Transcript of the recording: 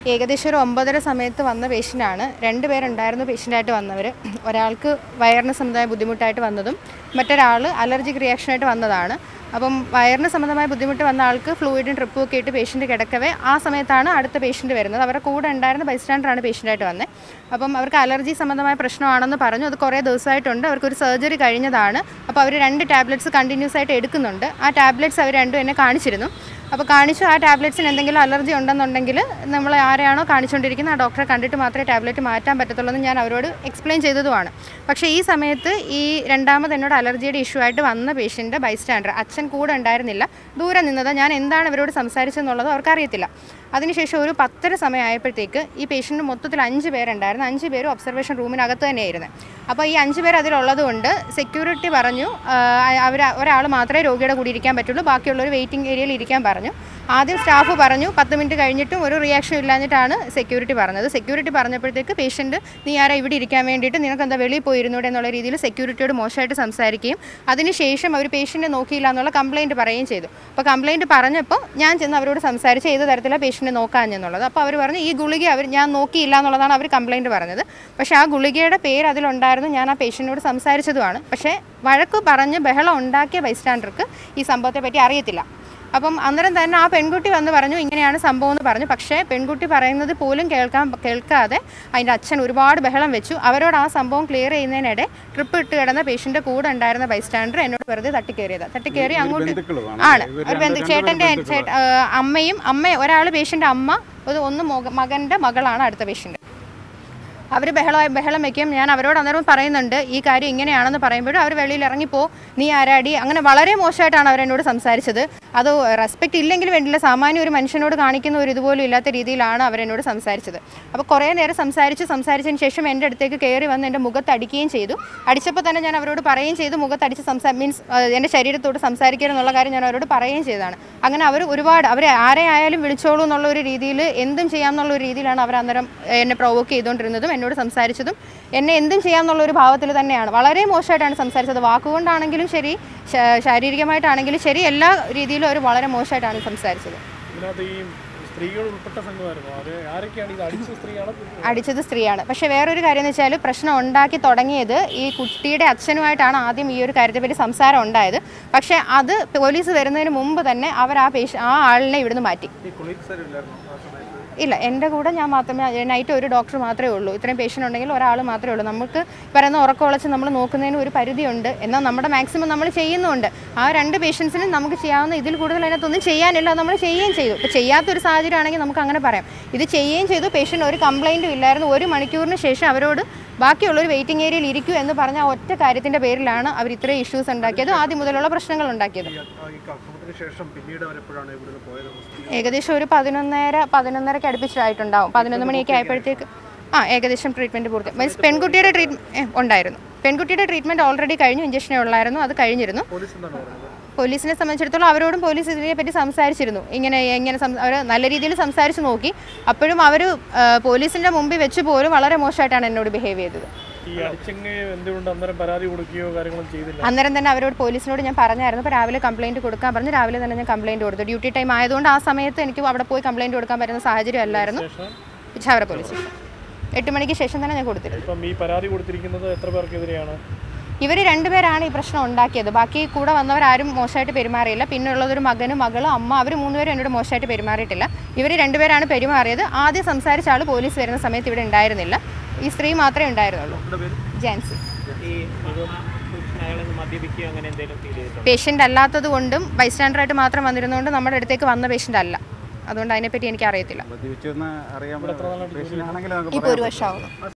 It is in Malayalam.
ഏകദേശം ഒരു ഒമ്പതര സമയത്ത് വന്ന പേഷ്യൻ്റാണ് രണ്ട് പേരുണ്ടായിരുന്നു പേഷ്യൻ്റായിട്ട് വന്നവർ ഒരാൾക്ക് വയറിന് സംബന്ധമായ ബുദ്ധിമുട്ടായിട്ട് വന്നതും മറ്റൊരാൾ അലർജിക് റിയാക്ഷനായിട്ട് വന്നതാണ് അപ്പം വയറിന് സംബന്ധമായ ബുദ്ധിമുട്ട് വന്ന ആൾക്ക് ഫ്ലൂയിഡും ട്രിപ്പും ഒക്കെ ഇട്ട് പേഷ്യൻ്റ് കിടക്കവേ ആ സമയത്താണ് അടുത്ത പേഷ്യൻ്റ് വരുന്നത് അവരുടെ കൂടെ ഉണ്ടായിരുന്ന ബൈസ്റ്റാൻഡറാണ് പേഷ്യൻ്റായിട്ട് വന്നത് അപ്പം അവർക്ക് അലർജി സംബന്ധമായ പ്രശ്നമാണെന്ന് പറഞ്ഞു അത് കുറേ ദിവസമായിട്ടുണ്ട് അവർക്കൊരു സർജറി കഴിഞ്ഞതാണ് അപ്പോൾ അവർ രണ്ട് ടാബ്ലറ്റ്സ് കണ്ടിന്യൂസ് ആയിട്ട് എടുക്കുന്നുണ്ട് ആ ടാബ്ലറ്റ്സ് അവർ രണ്ടും എന്നെ കാണിച്ചിരുന്നു അപ്പോൾ കാണിച്ചു ആ ടാബ്ലറ്റ്സിന് എന്തെങ്കിലും അലർജി ഉണ്ടെന്നുണ്ടെങ്കിൽ നമ്മൾ ആരെയാണോ കാണിച്ചുകൊണ്ടിരിക്കുന്നത് ആ ഡോക്ടറെ കണ്ടിട്ട് മാത്രമേ ടാബ്ലറ്റ് മാറ്റാൻ പറ്റത്തുള്ളൂ എന്ന് ഞാൻ അവരോട് എക്സ്പ്ലെയിൻ ചെയ്തതുമാണ് പക്ഷേ ഈ സമയത്ത് ഈ രണ്ടാമത് എന്നോട് അലർജിയുടെ ഇഷ്യൂ ആയിട്ട് വന്ന പേഷ്യൻ്റ് ബൈസ്റ്റാൻഡർ അച്ഛൻ കൂടെ ഉണ്ടായിരുന്നില്ല ദൂരെ നിന്നത് ഞാൻ എന്താണ് ഇവരോട് സംസാരിച്ചതെന്നുള്ളത് അവർക്കറിയത്തില്ല അതിനുശേഷം ഒരു പത്തര സമയമായപ്പോഴത്തേക്ക് ഈ പേഷ്യൻ്റ് മൊത്തത്തിൽ അഞ്ച് പേരുണ്ടായിരുന്നു അഞ്ച് പേരും ഒബ്സർവേഷൻ റൂമിനകത്ത് തന്നെയായിരുന്നു അപ്പോൾ ഈ അഞ്ച് പേർ അതിലുള്ളത് കൊണ്ട് സെക്യൂരിറ്റി പറഞ്ഞു അവർ ഒരാൾ മാത്രമേ രോഗിയുടെ കൂടി ഇരിക്കാൻ പറ്റുള്ളൂ ബാക്കിയുള്ളവർ വെയിറ്റിംഗ് ഏരിയയിൽ ഇരിക്കാൻ പറഞ്ഞു ആദ്യം സ്റ്റാഫ് പറഞ്ഞു പത്ത് മിനിറ്റ് കഴിഞ്ഞിട്ടും ഒരു റിയാക്ഷൻ ഇല്ലാഞ്ഞിട്ടാണ് സെക്യൂരിറ്റി പറഞ്ഞത് സെക്യൂരിറ്റി പറഞ്ഞപ്പോഴത്തേക്ക് പേഷ്യൻറ്റ് നീ ആരാ ഇവിടെ ഇരിക്കാൻ വേണ്ടിയിട്ട് നിനക്ക് എന്താ വെളിയിൽ പോയിരുന്നൂടെ എന്നുള്ള രീതിയിൽ സെക്യൂരിറ്റിയോട് മോശമായിട്ട് സംസാരിക്കുകയും അതിനുശേഷം അവർ പേഷ്യൻറ്റ് നോക്കിയില്ല എന്നുള്ള കംപ്ലയിൻറ്റ് പറയുകയും ചെയ്തു അപ്പോൾ കംപ്ലയിൻറ്റ് പറഞ്ഞപ്പോൾ ഞാൻ ചെന്ന് അവരോട് സംസാരിച്ച് ഏത് തരത്തിലാണ് പേഷ്യൻറ്റ് നോക്കാഞ്ഞെന്നുള്ളത് അപ്പോൾ അവർ പറഞ്ഞു ഈ ഗുളിക അവർ ഞാൻ നോക്കിയില്ല എന്നുള്ളതാണ് അവർ കംപ്ലയിൻറ്റ് പറഞ്ഞത് പക്ഷേ ആ ഗുളികയുടെ പേര് അതിലുണ്ടായിരുന്നു ഞാൻ ആ പേഷ്യൻറ്റിനോട് സംസാരിച്ചതുമാണ് പക്ഷേ വഴക്ക് പറഞ്ഞ് ബഹളം ഉണ്ടാക്കിയ ബൈസ്റ്റാൻഡർക്ക് ഈ സംഭവത്തെ പറ്റി അറിയത്തില്ല അപ്പം അന്നേരം തന്നെ ആ പെൺകുട്ടി വന്ന് പറഞ്ഞു ഇങ്ങനെയാണ് സംഭവം എന്ന് പറഞ്ഞു പക്ഷേ പെൺകുട്ടി പറയുന്നത് പോലും കേൾക്കാൻ കേൾക്കാതെ അതിൻ്റെ അച്ഛൻ ഒരുപാട് ബഹളം വെച്ചു അവരോട് ആ സംഭവം ക്ലിയർ ചെയ്യുന്നതിനിടെ ട്രിപ്പ് ഇട്ട് കിടന്ന പേഷ്യൻ്റെ കൂടെ ഉണ്ടായിരുന്ന ബൈസ്റ്റാൻഡർ എന്നോട് വെറുതെ തട്ടിക്കയറിയത് തട്ടിക്കയറി അങ്ങോട്ട് ബന്ധുക്കളുമാണ് ആണ് ഒരു ബന്ധു ചേട്ടൻ്റെ ചേട്ട ആ, അമ്മയും അമ്മ ഒരാൾ പേഷ്യൻ്റെ അമ്മ ഒരു ഒന്ന് മക- മകൻ്റെ മകളാണ് അടുത്ത പേഷ്യൻ്റ് അവർ ബഹളം ബഹളം വെക്കും ഞാൻ അവരോട് അന്നേരം പറയുന്നുണ്ട് ഈ കാര്യം ഇങ്ങനെയാണെന്ന് പറയുമ്പോഴും അവർ വെളിയിൽ ഇറങ്ങിപ്പോ നീ ആരാടി അങ്ങനെ വളരെ മോശമായിട്ടാണ് അവരെന്നോട് സംസാരിച്ചത് അത് റെസ്പെക്റ്റ് ഇല്ലെങ്കിലും വേണ്ടില്ല സാമാന്യ ഒരു മനുഷ്യനോട് കാണിക്കുന്ന ഒരു ഇതുപോലും ഇല്ലാത്ത രീതിയിലാണ് അവരെന്നോട് സംസാരിച്ചത് അപ്പോൾ കുറേ നേരം സംസാരിച്ച് സംസാരിച്ചതിന് ശേഷം എൻ്റെ അടുത്തേക്ക് കയറി വന്ന് എൻ്റെ മുഖത്ത് അടിക്കുകയും ചെയ്തു അടിച്ചപ്പോൾ തന്നെ ഞാൻ അവരോട് പറയുകയും ചെയ്തു മുഖത്തടിച്ച് സംസാ മീൻസ് എൻ്റെ ശരീരത്തോട് സംസാരിക്കരുതെന്നുള്ള കാര്യം ഞാൻ അവരോട് പറയുകയും ചെയ്തതാണ് അങ്ങനെ അവർ ഒരുപാട് അവർ ആരെ ആയാലും വിളിച്ചോളൂ എന്നുള്ള ഒരു രീതിയിൽ എന്തും ചെയ്യാമെന്നുള്ള ഒരു രീതിയിലാണ് അവർ അന്നേരം എന്നെ പ്രൊവോക്ക് ചെയ്തുകൊണ്ടിരുന്നതും എന്നോട് സംസാരിച്ചതും എന്നെ എന്തും ചെയ്യാമെന്നുള്ള ഒരു ഭാവത്തിൽ തന്നെയാണ് വളരെ മോശമായിട്ടാണ് സംസാരിച്ചത് വാക്കുകൊണ്ടാണെങ്കിലും ശരി ശാ- ശാരീരികമായിട്ടാണെങ്കിലും ശരി എല്ലാ രീതിയിലും അവർ വളരെ മോശമായിട്ടാണ് സംസാരിച്ചത് ഇതിനകത്ത് ഈ സ്ത്രീകൾ ഉൾപ്പെട്ട സംഘമായിരുന്നു അത് ആരൊക്കെയാണ് ഇത് അടിച്ച സ്ത്രീയാണോ അടിച്ചത് സ്ത്രീയാണ് പക്ഷേ വേറൊരു കാര്യം എന്ന് വെച്ചാൽ പ്രശ്നം ഉണ്ടാക്കി തുടങ്ങിയത് ഈ കുട്ടിയുടെ അച്ഛനുമായിട്ടാണ് ആദ്യം ഈ ഒരു കാര്യത്തെപ്പറ്റി സംസാരം ഉണ്ടായത് പക്ഷേ അത് പോലീസ് വരുന്നതിന് മുമ്പ് തന്നെ അവർ ആ പേഷ്യ ആ ആളിനെ ഇവിടുന്ന് മാറ്റി ഈ കൊളീഗ്സ് ഇല്ലായിരുന്നു ആ സമയത്ത് ഇല്ല എൻ്റെ കൂടെ ഞാൻ മാത്രമേ നൈറ്റ് ഒരു ഡോക്ടർ മാത്രമേ ഉള്ളൂ ഇത്രയും പേഷ്യൻ്റ് ഉണ്ടെങ്കിൽ ഒരാൾ മാത്രമേ ഉള്ളൂ നമുക്ക് പറയുന്ന ഉറക്കമുളച്ച് നമ്മൾ നോക്കുന്നതിന് ഒരു പരിധിയുണ്ട് എന്നാൽ നമ്മുടെ മാക്സിമം നമ്മൾ ചെയ്യുന്നുണ്ട് ആ രണ്ട് പേഷ്യൻസിനും നമുക്ക് ചെയ്യാവുന്ന ഇതിൽ കൂടുതൽ അതിനകത്തൊന്നും ചെയ്യാനില്ല അത് നമ്മൾ ചെയ്യുകയും ചെയ്തു ഇപ്പോൾ ചെയ്യാത്തൊരു സാഹചര്യം ആണെങ്കിൽ നമുക്ക് അങ്ങനെ പറയാം ഇത് ചെയ്യുകയും ചെയ്തു പേഷ്യൻ്റ് ഒരു കംപ്ലൈൻറ്റും ഇല്ലായിരുന്നു ഒരു മണിക്കൂറിന് ശേഷം അവരോട് ബാക്കിയുള്ളൊരു വെയിറ്റിംഗ് ഏരിയയിൽ ഇരിക്കൂ എന്ന് പറഞ്ഞ ആ ഒറ്റ കാര്യത്തിൻ്റെ പേരിലാണ് അവർ ഇത്രയും ഇഷ്യൂസ് ഉണ്ടാക്കിയത് ആദ്യം മുതലുള്ള പ്രശ്നങ്ങൾ ഉണ്ടാക്കിയത് ഈ ആ- ഈ അക്രമത്തിന് ശേഷം പിന്നീട് അവരെപ്പോഴാണ് ഇവിടുന്ന് പോയത് ഏകദേശം ഒരു പതിനൊന്നര പതിനൊന്നരക്ക് അടുപ്പിച്ചായിട്ടുണ്ടാവും പതിനൊന്ന് മണിയൊക്കെ ആയപ്പോഴത്തേക്ക് ആ ഏകദേശം ട്രീറ്റ്മെൻറ്റ് പൂർത്തി മീൻസ് പെൺകുട്ടിയുടെ ട്രീറ്റ്മെൻറ്റ് ഉണ്ടായിരുന്നു പെൺകുട്ടിയുടെ ട്രീറ്റ്മെൻറ്റ് ഓൾറെഡി കഴിഞ്ഞു ഇഞ്ചക്ഷനേ ഉള്ളായിരുന്നു അത് കഴിഞ്ഞിരുന്നു പോലീസ് എന്താണ് പറയുന്നത് പോലീസിനെ സംബന്ധിച്ചിടത്തോളം അവരോടും പോലീസ് ഇതിനെപ്പറ്റി സംസാരിച്ചിരുന്നു ഇങ്ങനെ എങ്ങനെ അവർ നല്ല രീതിയിൽ സംസാരിച്ച് നോക്കി അപ്പോഴും അവർ പോലീസിൻ്റെ മുമ്പിൽ വെച്ച് പോലും വളരെ മോശമായിട്ടാണ് എന്നോട് ബിഹേവ് ചെയ്തത് ഈ അടിച്ചെങ്ങ് എന്തുകൊണ്ട് അന്നേരം പരാതി കൊടുക്കുകയോ കാര്യങ്ങളും ചെയ്തില്ല അന്നേരം തന്നെ അവരോട് പോലീസിനോട് ഞാൻ പറഞ്ഞായിരുന്നു അപ്പോൾ രാവിലെ കംപ്ലയിൻറ്റ് കൊടുക്കാൻ പറഞ്ഞ് രാവിലെ തന്നെ ഞാൻ കംപ്ലയിൻറ്റ് കൊടുത്തു ഡ്യൂട്ടി ടൈം ആയതുകൊണ്ട് ആ സമയത്ത് എനിക്ക് അവിടെ പോയി കംപ്ലയിൻറ്റ് കൊടുക്കാൻ പറ്റുന്ന സാഹചര്യം അല്ലായിരുന്നു ശേഷം ചാവറ പോലീസ് സ്റ്റേഷൻ എട്ട് മണിക്ക് ശേഷം തന്നെ ഞാൻ കൊടുത്തിരുന്നു ഇപ്പം ഈ പരാതി കൊടുത്തിരിക്കുന്നത് എത്ര പേർക്കെതിരെയാണ് ഇവർ രണ്ടുപേരാണ് ഈ പ്രശ്നം ഉണ്ടാക്കിയത് ബാക്കി കൂടെ വന്നവരാരും മോശമായിട്ട് പെരുമാറിയില്ല പിന്നെ ഉള്ളതൊരു മകനും മകളും അമ്മ അവർ മൂന്നുപേരും എന്നോട് മോശമായിട്ട് പെരുമാറിയിട്ടില്ല ഇവർ രണ്ടുപേരാണ് പെരുമാറിയത് ആദ്യം സംസാരിച്ച ആൾ പോലീസ് വരുന്ന സമയത്ത് ഇവിടെ ഉണ്ടായിരുന്നില്ല ഈ സ്ത്രീ മാത്രമേ ഉണ്ടായിരുന്നുള്ളൂ ജാൻസി ഈ അയാളെ മദ്യപിക്കുകയോ അങ്ങനെ എന്തെങ്കിലും ഫീൽ ചെയ്തിട്ടുണ്ടോ പേഷ്യൻ്റ് അല്ലാത്തത് കൊണ്ടും ബൈസ്റ്റാൻഡറായിട്ട് മാത്രം വന്നിരുന്നതുകൊണ്ട് നമ്മുടെ അടുത്തേക്ക് വന്ന പേഷ്യൻ്റ് അല്ല അതുകൊണ്ട് അതിനെപ്പറ്റി എനിക്ക് അറിയത്തില്ല മദ്യപിച്ചെന്ന് അറിയാൻ പേഷ്യൻ്റ് ആണെങ്കിൽ നമുക്ക് ഇപ്പോൾ ഒരു വർഷമാവുന്നു